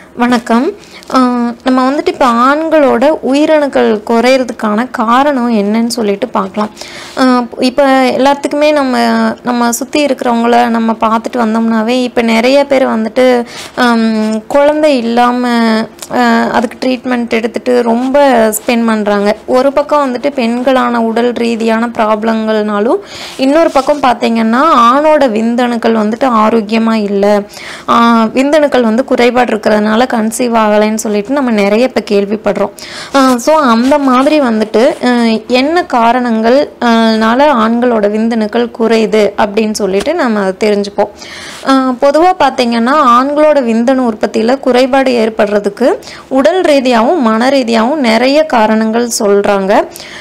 வணக்கம் ஆஹ் நம்ம வந்துட்டு இப்போ ஆண்களோட உயிரணுக்கள் குறையிறதுக்கான காரணம் என்னன்னு சொல்லிட்டு பார்க்கலாம் இப்போ எல்லாத்துக்குமே நம்ம நம்ம சுற்றி இருக்கிறவங்கள நம்ம பார்த்துட்டு வந்தோம்னாவே இப்போ நிறைய பேர் வந்துட்டு ஆம், குழந்தை இல்லாமல் அதுக்கு ட்ரீட்மெண்ட் எடுத்துட்டு ரொம்ப ஸ்பெண்ட் பண்ணுறாங்க ஒரு பக்கம் வந்துட்டு பெண்களான உடல் ரீதியான ப்ராப்ளங்கள்னாலும் இன்னொரு பக்கம் பார்த்தீங்கன்னா ஆணோட விந்தணுக்கள் வந்துட்டு ஆரோக்கியமாக இல்லை விந்தணுக்கள் வந்து குறைபாடு இருக்கிறதுனால கன்சீவ் ஆகலைன்னு சொல்லிட்டு நம்ம நிறைய இப்போ கேள்விப்படுறோம் ஸோ அந்த மாதிரி வந்துட்டு ஆஹ் என்ன காரணங்கள் ஆஹ் னால ஆண்களோட விந்தணுக்கள் குறையுது அப்படின்னு சொல்லிட்டு நம்ம அதை தெரிஞ்சுப்போம் பொதுவாக பார்த்தீங்கன்னா ஆண்களோட விந்தணு உற்பத்தியில் குறைபாடு ஏற்படுறதுக்கு உடல் ரீதியாகவும் மன ரீதியாகவும் நிறைய காரணங்கள் சொல்கிறாங்க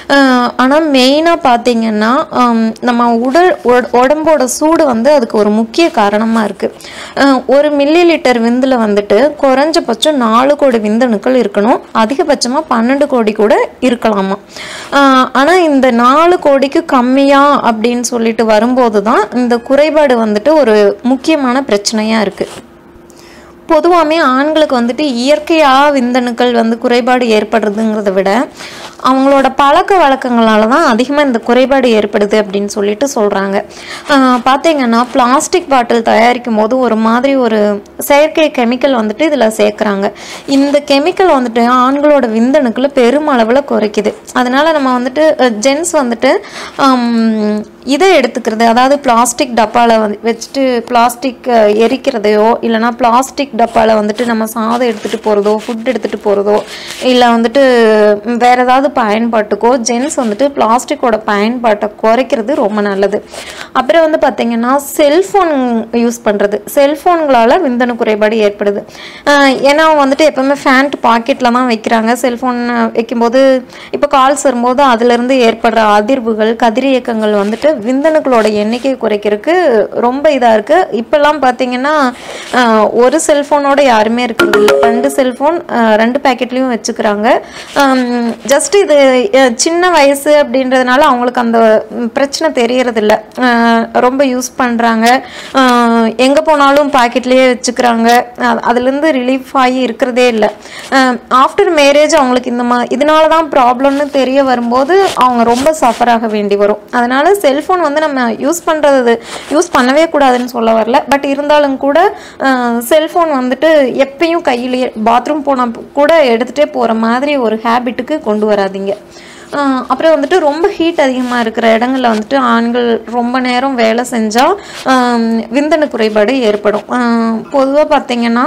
ஆனால் மெயினாக பார்த்தீங்கன்னா ஆம், நம்ம உடல் உட- உடம்போட சூடு வந்து அதுக்கு ஒரு முக்கிய காரணமாக இருக்குது ஒரு மில்லி லிட்டர் விந்தில் வந்துட்டு குறைஞ்சபட்சம் நாலு கோடி விந்தணுக்கள் இருக்கணும் அதிகபட்சமாக பன்னெண்டு கோடி கூட இருக்கலாமா ஆனால் இந்த நாலு கோடிக்கு கம்மியா அப்படின்னு சொல்லிட்டு வரும்போது தான் இந்த குறைபாடு வந்துட்டு ஒரு முக்கியமான பிரச்சனையாக இருக்குது பொதுவாகவே ஆண்களுக்கு வந்துட்டு இயற்கையாக விந்தணுக்கள் வந்து குறைபாடு ஏற்படுறதுங்கிறத விட அவங்களோட பழக்க வழக்கங்களால தான் அதிகமாக இந்த குறைபாடு ஏற்படுது அப்படின்னு சொல்லிட்டு சொல்கிறாங்க பார்த்தீங்கன்னா பிளாஸ்டிக் பாட்டில் தயாரிக்கும் போது ஒரு மாதிரி ஒரு செயற்கை கெமிக்கல் வந்துட்டு இதில் சேர்க்குறாங்க இந்த கெமிக்கல் வந்துட்டு ஆண்களோட விந்தணுக்களை பெருமளவில் குறைக்குது அதனால நம்ம வந்துட்டு ஜென்ஸ் வந்துட்டு ஆம், இதை எடுத்துக்கிறது அதாவது பிளாஸ்டிக் டப்பாவில் வந்து வச்சுட்டு பிளாஸ்டிக் எரிக்கிறதையோ இல்லைனா பிளாஸ்டிக் டப்பாவில் வந்துட்டு நம்ம சாதம் எடுத்துகிட்டு போகிறதோ ஃபுட் எடுத்துகிட்டு போகிறதோ இல்லை வந்துட்டு ம், வேற ஏதாவது பயன்பாட்டுக்கோ ஜென்ஸ் வந்துட்டு பிளாஸ்டிக்கோட பயன்பாட்டை குறைக்கிறது ரொம்ப நல்லது அப்புறம் வந்து பார்த்திங்கன்னா செல்ஃபோன் யூஸ் பண்ணுறது செல்ஃபோன்களால் விந்தணு குறைபாடு ஏற்படுது ஆஹ் ஏன்னா அவங்க வந்துட்டு எப்பவுமே ஃபேண்ட் பாக்கெட்டில் தான் வைக்கிறாங்க செல்ஃபோன் வைக்கும்போது இப்போ கால்ஸ் வரும்போது அதுலேருந்து ஏற்படுற அதிர்வுகள் கதிரியக்கங்கள் வந்துட்டு விந்தணுக்களோட எண்ணிக்கை குறைக்கிறதுக்கு ரொம்ப இதாக இருக்குது இப்போல்லாம் பார்த்தீங்கன்னா ஆஹ் ஒரு செல்ஃபோனோட யாருமே இருக்கிறது இல்லை ரெண்டு செல்ஃபோன் ரெண்டு பேக்கெட்லேயும் வச்சுக்கிறாங்க ஜஸ்ட் இது அஹ், சின்ன வயசு அப்படின்றதுனால அவங்களுக்கு அந்த ம், பிரச்சனை தெரியறதில்ல ஆஹ் ரொம்ப யூஸ் பண்ணுறாங்க எங்கே போனாலும் பாக்கெட்லேயே வச்சுக்கிறாங்க அஹ் அதுலேருந்து ரிலீஃப் ஆகி இருக்கிறதே இல்லை ஆஃப்டர் மேரேஜ் அவங்களுக்கு இந்த மா இதனால தான் ப்ராப்ளம்னு தெரிய வரும்போது அவங்க ரொம்ப சஃபர் ஆக வேண்டி வரும் அதனால செல்ஃபோன் வந்து நம்ம யூஸ் பண்ணுறது யூஸ் பண்ணவே கூடாதுன்னு சொல்ல வரல பட் இருந்தாலும் கூட செல்ஃபோன் வந்துட்டு எப்பயும் கையிலேயே பாத்ரூம் போனால் கூட எடுத்துகிட்டே போகிற மாதிரி ஒரு ஹேபிட்டுக்கு கொண்டு வராதீங்க ஆஹ் அப்புறம் வந்துட்டு ரொம்ப ஹீட் அதிகமாக இருக்கிற இடங்கள்ல வந்துட்டு ஆண்கள் ரொம்ப நேரம் வேலை செஞ்சால் விந்தணு குறைபாடு ஏற்படும் பொதுவாக பார்த்தீங்கன்னா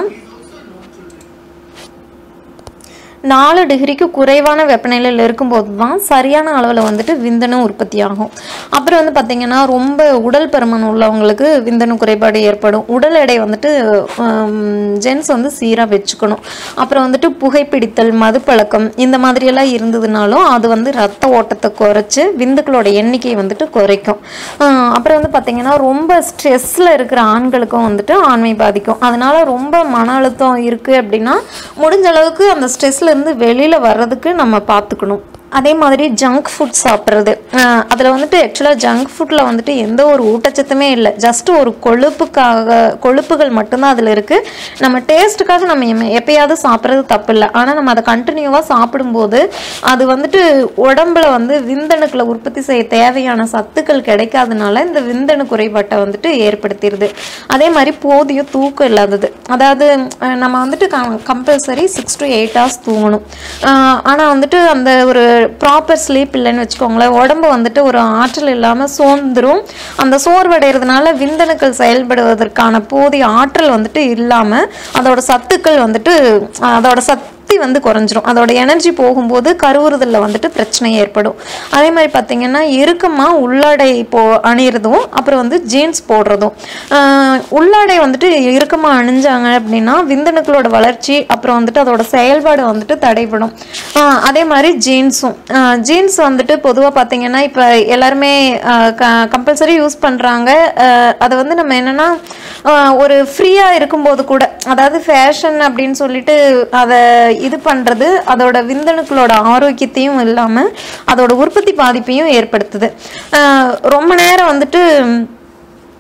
நாலு டிகிரிக்கு குறைவான வெப்பநிலையில் இருக்கும்போது தான் சரியான அளவில் வந்துட்டு விந்தணு உற்பத்தி ஆகும் அப்புறம் வந்து பார்த்திங்கன்னா ரொம்ப உடல் பருமன் உள்ளவங்களுக்கு விந்தணு குறைபாடு ஏற்படும் உடல் எடை வந்துட்டு ஜென்ஸ் வந்து சீராக வச்சுக்கணும் அப்புறம் வந்துட்டு புகைப்பிடித்தல் மதுப்பழக்கம் இந்த மாதிரியெல்லாம் இருந்ததுனாலும் அது வந்து ரத்த ஓட்டத்தை குறைச்சி விந்துக்களோட எண்ணிக்கையை வந்துட்டு குறைக்கும் ஆஹ் அப்புறம் வந்து பார்த்திங்கன்னா ரொம்ப ஸ்ட்ரெஸ்ஸில் இருக்கிற ஆண்களுக்கும் வந்துட்டு ஆண்மை பாதிக்கும் அதனால ரொம்ப மன அழுத்தம் இருக்குது அப்படின்னா முடிஞ்ச அளவுக்கு அந்த ஸ்ட்ரெஸ்ல இருந்து வெளியில வர்றதுக்கு நம்ம பார்த்துக்கணும் அதே மாதிரி ஜங்க் ஃபுட் சாப்பிட்றது அதில் வந்துட்டு ஆக்சுவலாக ஜங்க் ஃபுட்டில் வந்துட்டு எந்த ஒரு ஊட்டச்சத்துமே இல்லை ஜஸ்ட் ஒரு கொழுப்புக்காக கொழுப்புகள் மட்டும்தான் அதில் இருக்குது நம்ம டேஸ்ட்டுக்காக நம்ம எம்ம- எப்பயாவது சாப்பிட்றது தப்பு இல்லை ஆனால் நம்ம அதை கண்டினியூவாக சாப்பிடும்போது அது வந்துட்டு உடம்புல வந்து விந்தணுக்களை உற்பத்தி செய்ய தேவையான சத்துக்கள் கிடைக்காதனால இந்த விந்தணு குறைபாட்டை வந்துட்டு ஏற்படுத்திடுது அதே மாதிரி போதிய தூக்கம் இல்லாதது அதாவது அஹ், நம்ம வந்துட்டு compulsory six to eight hours தூங்கணும் ஆனால் வந்துட்டு அந்த ஒரு ப்ராப்பர் ஸ்லீப் இல்லைன்னு வச்சுக்கோங்களேன் உடம்பு வந்துட்டு ஒரு ஆற்றல் இல்லாமல் சோர்ந்துரும் அந்த சோர்வடைகிறதுனால விந்தணுக்கள் செயல்படுவதற்கான போதிய ஆற்றல் வந்துட்டு இல்லாமல் அதோட சத்துக்கள் வந்துட்டு அஹ், அதோட சத்து சக்தி வந்து குறைஞ்சிரும் அதோட எனர்ஜி போகும்போது கருவுறுதலில் வந்துட்டு பிரச்சனை ஏற்படும் அதே மாதிரி பார்த்தீங்கன்னா இறுக்கமாக உள்ளாடை போ அணியிறதும் அப்புறம் வந்து ஜீன்ஸ் போடுறதும் ஆஹ் உள்ளாடை வந்துட்டு இறுக்கமாக அணிஞ்சாங்க அப்படின்னா விந்தணுக்களோட வளர்ச்சி அப்புறம் வந்துட்டு அதோட செயல்பாடு வந்துட்டு தடைபடும் ஆஹ் அதே மாதிரி ஜீன்ஸும் ஜீன்ஸ் வந்துட்டு பொதுவாக பார்த்தீங்கன்னா இப்போ எல்லாருமே கம்பல்சரி யூஸ் பண்ணுறாங்க அதை வந்து நம்ம என்னென்னா ஒரு ஃப்ரீயாக இருக்கும்போது கூட அதாவது ஃபேஷன் அப்படின்னு சொல்லிட்டு அதை இது பண்ணுறது அதோட விந்தணுக்களோட ஆரோக்கியத்தையும் இல்லாமல் அதோட உற்பத்தி பாதிப்பையும் ஏற்படுத்துது ஆஹ் ரொம்ப நேரம் வந்துட்டு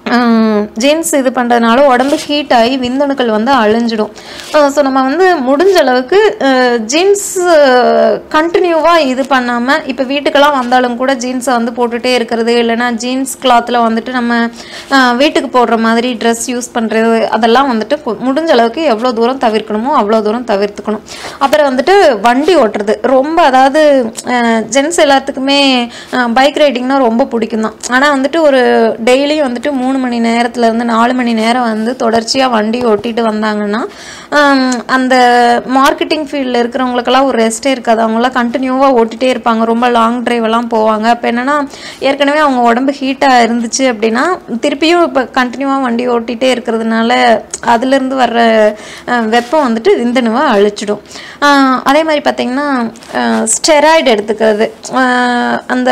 ஜீன்ஸ் இது பண்ணுறதுனால உடம்பு ஹீட் ஆகி விந்தணுக்கள் வந்து அழிஞ்சிடும் ஸோ நம்ம வந்து முடிஞ்ச அளவுக்கு ஜீன்ஸ் கண்டினியூவாக இது பண்ணாமல் இப்போ வீட்டுக்கெல்லாம் வந்தாலும் கூட ஜீன்ஸை வந்து போட்டுகிட்டே இருக்கிறது இல்லைன்னா ஜீன்ஸ் கிளாத்தில் வந்துட்டு நம்ம அஹ், வீட்டுக்கு போடுற மாதிரி ட்ரெஸ் யூஸ் பண்ணுறது அதெல்லாம் வந்துட்டு கொ- முடிஞ்ச அளவுக்கு எவ்வளோ தூரம் தவிர்க்கணுமோ அவ்வளோ தூரம் தவிர்த்துக்கணும் அப்புறம் வந்துட்டு வண்டி ஓட்டுறது ரொம்ப அதாவது ஜென்ஸ் எல்லாத்துக்குமே பைக் ரைடிங்னா ரொம்ப பிடிக்கும் தான் ஆனால் வந்துட்டு ஒரு டெய்லியும் வந்துட்டு மூணு மணி நேரத்துல இருந்து நாலு மணி நேரம் வந்து தொடர்ச்சியாக வண்டி ஓட்டிட்டு வந்தாங்கன்னா ஆம், அந்த மார்க்கெட்டிங் ஃபீல்டில் இருக்கிறவங்களுக்கெல்லாம் ஒரு ரெஸ்ட்டே இருக்காது அவங்களாம் கண்டினியூவாக ஓட்டிகிட்டே இருப்பாங்க ரொம்ப லாங் டிரைவ் எல்லாம் போவாங்க அப்போ என்னன்னா ஏற்கனவே அவங்க உடம்பு ஹீட்டாக இருந்துச்சு அப்படின்னா திருப்பியும் இப்போ கண்டினியூவாக வண்டி ஓட்டிகிட்டே இருக்கிறதுனால அதுலேருந்து வர்ற அஹ், வெப்பம் வந்துட்டு விந்தணுவை அழிச்சிடும் ஆஹ், அதே மாதிரி பார்த்தீங்கன்னா ஸ்டெராய்டு எடுத்துக்கிறது ஆஹ், அந்த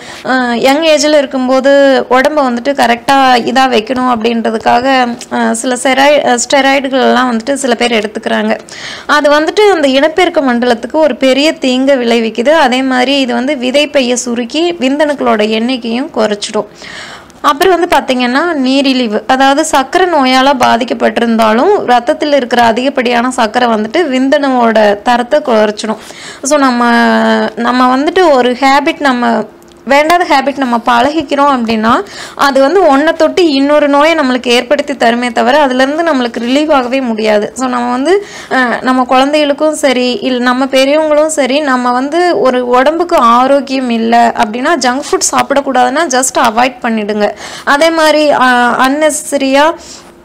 யங் ஏஜில் இருக்கும்போது உடம்ப வந்துட்டு கரெக்டாக இதாக வைக்கணும் அப்படின்றதுக்காக ஆஹ், சில ஸ்டெராய் ஸ்டெராய்டுகள் எல்லாம் வந்துட்டு சில பேர் எடுத்துக்கிறாங்க அது வந்துட்டு அந்த இனப்பெருக்க மண்டலத்துக்கு ஒரு பெரிய தீங்கை விளைவிக்குது அதே மாதிரி இது வந்து விதைப்பையை சுருக்கி விந்தணுக்களோட எண்ணிக்கையும் குறைச்சிடும் அப்புறம் வந்து பார்த்தீங்கன்னா நீரிழிவு அதாவது சர்க்கரை நோயால் பாதிக்கப்பட்டிருந்தாலும் ரத்தத்தில் இருக்கிற அதிகப்படியான சர்க்கரை வந்துட்டு விந்தணுவோட தரத்தை குறைச்சிடும் ஸோ நம்ம நம்ம வந்துட்டு ஒரு ஹேபிட் நம்ம வேண்டாத ஹேபிட் நம்ம பழகிக்கிறோம் அப்படின்னா அது வந்து ஒன்றை தொட்டு இன்னொரு நோயை நம்மளுக்கு ஏற்படுத்தி தருமே தவிர அதுலேருந்து நம்மளுக்கு ரிலீவ் ஆகவே முடியாது ஸோ நம்ம வந்து அஹ், நம்ம குழந்தைகளுக்கும் சரி இல்லை நம்ம பெரியவங்களும் சரி நம்ம வந்து ஒரு உடம்புக்கு ஆரோக்கியம் இல்லை அப்படின்னா ஜங்க் ஃபுட் சாப்பிடக்கூடாதுன்னா ஜஸ்ட் அவாய்ட் பண்ணிடுங்க அதே மாதிரி அன்னெசரியாக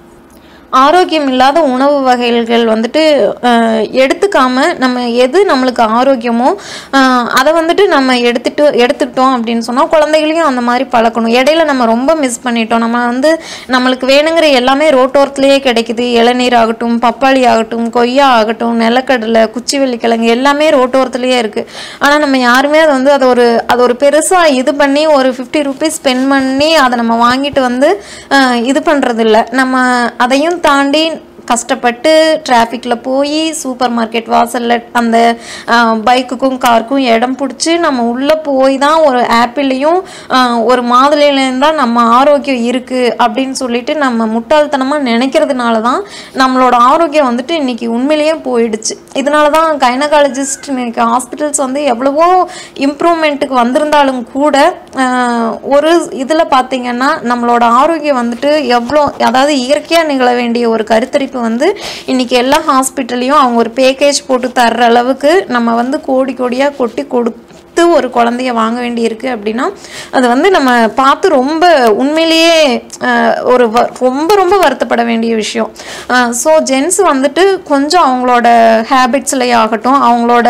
ஆரோக்கியம் இல்லாத உணவு வகைகள் வந்துட்டு அஹ், எடுத்துக்காம நம்ம எது நம்மளுக்கு ஆரோக்கியமோ அஹ், அதை வந்துட்டு நம்ம எடுத்துட்டு எடுத்துட்டோம் அப்படின்னு சொன்னால் குழந்தைகளையும் அந்த மாதிரி பழக்கணும் இடையில நம்ம ரொம்ப மிஸ் பண்ணிட்டோம் நம்ம வந்து நம்மளுக்கு வேணுங்கிற எல்லாமே ரோட்டோரத்துலேயே கிடைக்குது இளநீர் ஆகட்டும் பப்பாளி ஆகட்டும் கொய்யா ஆகட்டும் நிலக்கடலை குச்சிவெள்ளிக்கிழங்கு எல்லாமே ரோட்டோரத்துலேயே இருக்குது ஆனால் நம்ம யாருமே அதை வந்து அதை ஒரு அது ஒரு பெருசாக இது பண்ணி ஒரு ஃபிஃப்டி ருபீஸ் ஸ்பெண்ட் பண்ணி அதை நம்ம வாங்கிட்டு வந்து அஹ், இது பண்ணுறது இல்லை நம்ம அதையும் தாண்டி கஷ்டப்பட்டு டிராஃபிக்கில் போய் சூப்பர் மார்க்கெட் வாசலில் அந்த பைக்குக்கும் காருக்கும் இடம் பிடிச்சி நம்ம உள்ளே போய் தான் ஒரு ஆப்பிளையும் ஒரு மாதுளையிலேருந்து தான் நம்ம ஆரோக்கியம் இருக்குது அப்படின்னு சொல்லிட்டு நம்ம முட்டாள்தனமாக நினைக்கிறதுனால தான் நம்மளோட ஆரோக்கியம் வந்துட்டு இன்னைக்கு உண்மையிலேயே போயிடுச்சு இதனால தான் கைனகாலஜிஸ்ட் இன்னைக்கு ஹாஸ்பிட்டல்ஸ் வந்து எவ்வளவோ இம்ப்ரூவ்மெண்ட்டுக்கு வந்திருந்தாலும் கூட ஆஹ், ஒரு இதில் பார்த்தீங்கன்னா நம்மளோட ஆரோக்கியம் வந்துட்டு எவ்வளோ அதாவது இயற்கையாக நிகழ வேண்டிய ஒரு கருத்தரிப்பு வந்து இன்னைக்கு எல்லா ஹாஸ்பிட்டல்லையும் அவங்க ஒரு பேக்கேஜ் போட்டு தர்ற அளவுக்கு நம்ம வந்து கோடி கோடியாக கொட்டி கொடுத்து ஒரு குழந்தைய வாங்க வேண்டியிருக்கு அப்படின்னா அது வந்து நம்ம பார்த்து ரொம்ப உண்மையிலேயே ஆஹ், ஒரு வ- ரொம்ப ரொம்ப வருத்தப்பட வேண்டிய விஷயம் ஸோ ஜென்ஸ் வந்துட்டு கொஞ்சம் அவங்களோட ஹேபிட்ஸ்லேயே ஆகட்டும் அவங்களோட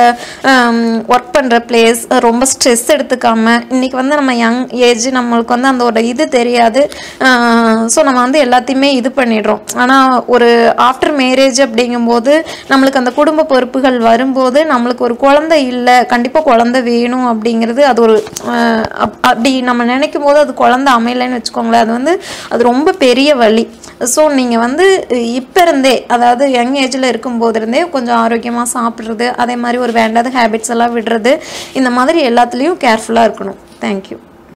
ஒர்க் பண்ணுற பிளேஸ் ரொம்ப ஸ்ட்ரெஸ் எடுத்துக்காம இன்னைக்கு வந்து நம்ம யங் ஏஜ் நம்மளுக்கு வந்து அந்த ஒரு இது தெரியாது ஸோ நம்ம வந்து எல்லாத்தையுமே இது பண்ணிடுறோம் ஆனால் ஒரு ஆஃப்டர் மேரேஜ் அப்படிங்கும்போது நம்மளுக்கு அந்த குடும்ப பொறுப்புகள் வரும்போது நம்மளுக்கு ஒரு குழந்தை இல்லை கண்டிப்பாக குழந்தை வேணும் அப்படிங்கிறது அது ஒரு ஆஹ் அப்- அப்படி நம்ம நினைக்கும் போது அது குழந்தை அமையலைன்னு வச்சுக்கோங்களேன் அது வந்து அது ரொம்ப பெரிய வலி ஸோ நீங்கள் வந்து இப்போ இருந்தே அதாவது யங் ஏஜில் இருக்கும்போது இருந்தே கொஞ்சம் ஆரோக்கியமாக சாப்பிட்றது அதே மாதிரி ஒரு வேண்டாத ஹேபிட்ஸ் எல்லாம் விடுறது இந்த மாதிரி எல்லாத்துலேயும் கேர்ஃபுல்லாக இருக்கணும் தேங்க்யூ